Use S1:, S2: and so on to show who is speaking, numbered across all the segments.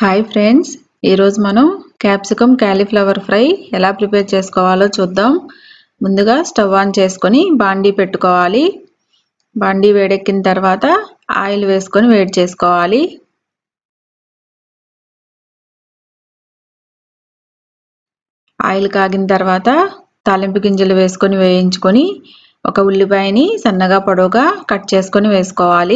S1: hi friends ఈరోజు మనం capsicum cauliflower fry ఎలా ప్రిపేర్ చేసుకోవాలో చూద్దాం ముందుగా స్టవ్ ఆన్ చేసుకొని బాండీ పెట్టుకోవాలి బాండీ వేడెక్కిన తర్వాత ఆయిల్ వేసుకొని వేడి చేసుకోవాలి ఆయిల్ కాగిన తర్వాత తాలింపు గింజలు వేసుకొని వేయించుకొని ఒక ఉల్లిపాయని సన్నగా పొడవుగా కట్ చేసుకొని వేసుకోవాలి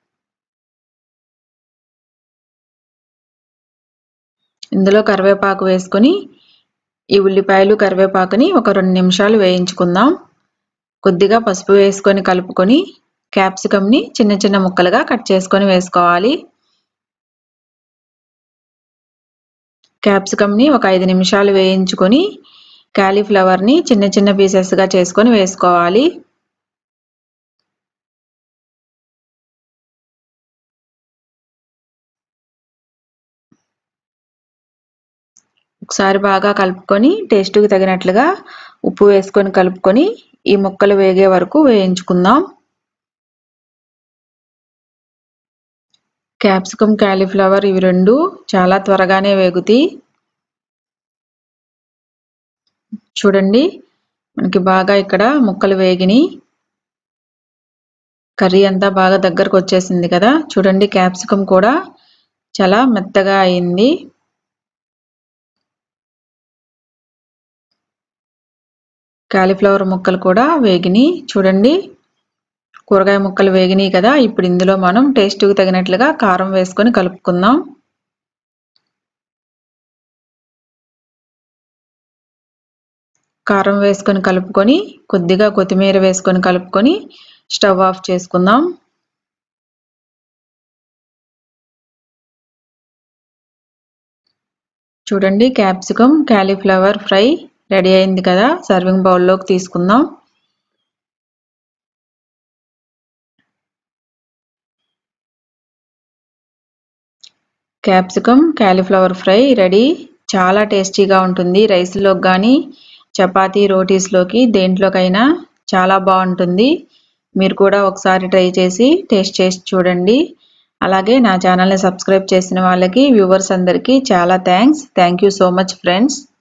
S1: ఇందులో కరివేపాకు వేసుకొని ఈ ఉల్లిపాయలు కరివేపాకుని ఒక రెండు నిమిషాలు వేయించుకుందాం కొద్దిగా పసుపు వేసుకొని కలుపుకొని క్యాప్సికమ్ని చిన్న చిన్న ముక్కలుగా కట్ చేసుకొని వేసుకోవాలి క్యాప్సికమ్ని ఒక ఐదు నిమిషాలు వేయించుకొని క్యాలీఫ్లవర్ని చిన్న చిన్న పీసెస్గా చేసుకొని వేసుకోవాలి ఒకసారి బాగా కలుపుకొని టేస్ట్కి తగినట్లుగా ఉప్పు వేసుకొని కలుపుకొని ఈ ముక్కలు వేగే వరకు వేయించుకుందాం క్యాప్సికమ్ క్యాలీఫ్లవర్ ఇవి రెండు చాలా త్వరగానే వేగుతాయి చూడండి మనకి బాగా ఇక్కడ ముక్కలు వేగినాయి కర్రీ అంతా బాగా దగ్గరకు వచ్చేసింది కదా చూడండి క్యాప్సికమ్ కూడా చాలా మెత్తగా అయింది కాలీఫ్లవర్ ముక్కలు కూడా వేగినాయి చూడండి కూరగాయ ముక్కలు వేగినాయి కదా ఇప్పుడు ఇందులో మనం టేస్ట్కి తగినట్లుగా కారం వేసుకొని కలుపుకుందాం కారం వేసుకొని కలుపుకొని కొద్దిగా కొత్తిమీర వేసుకొని కలుపుకొని స్టవ్ ఆఫ్ చేసుకుందాం చూడండి క్యాప్సికమ్ క్యాలీఫ్లవర్ ఫ్రై రెడీ అయింది కదా సర్వింగ్ బౌల్లోకి తీసుకుందాం క్యాప్సికమ్ క్యాలీఫ్లవర్ ఫ్రై రెడీ చాలా టేస్టీగా ఉంటుంది రైస్లోకి కానీ చపాతీ రోటీస్లోకి దేంట్లోకైనా చాలా బాగుంటుంది మీరు కూడా ఒకసారి ట్రై చేసి టేస్ట్ చేసి చూడండి అలాగే నా ఛానల్ని సబ్స్క్రైబ్ చేసిన వాళ్ళకి వ్యూవర్స్ అందరికీ చాలా thanks thank you so much friends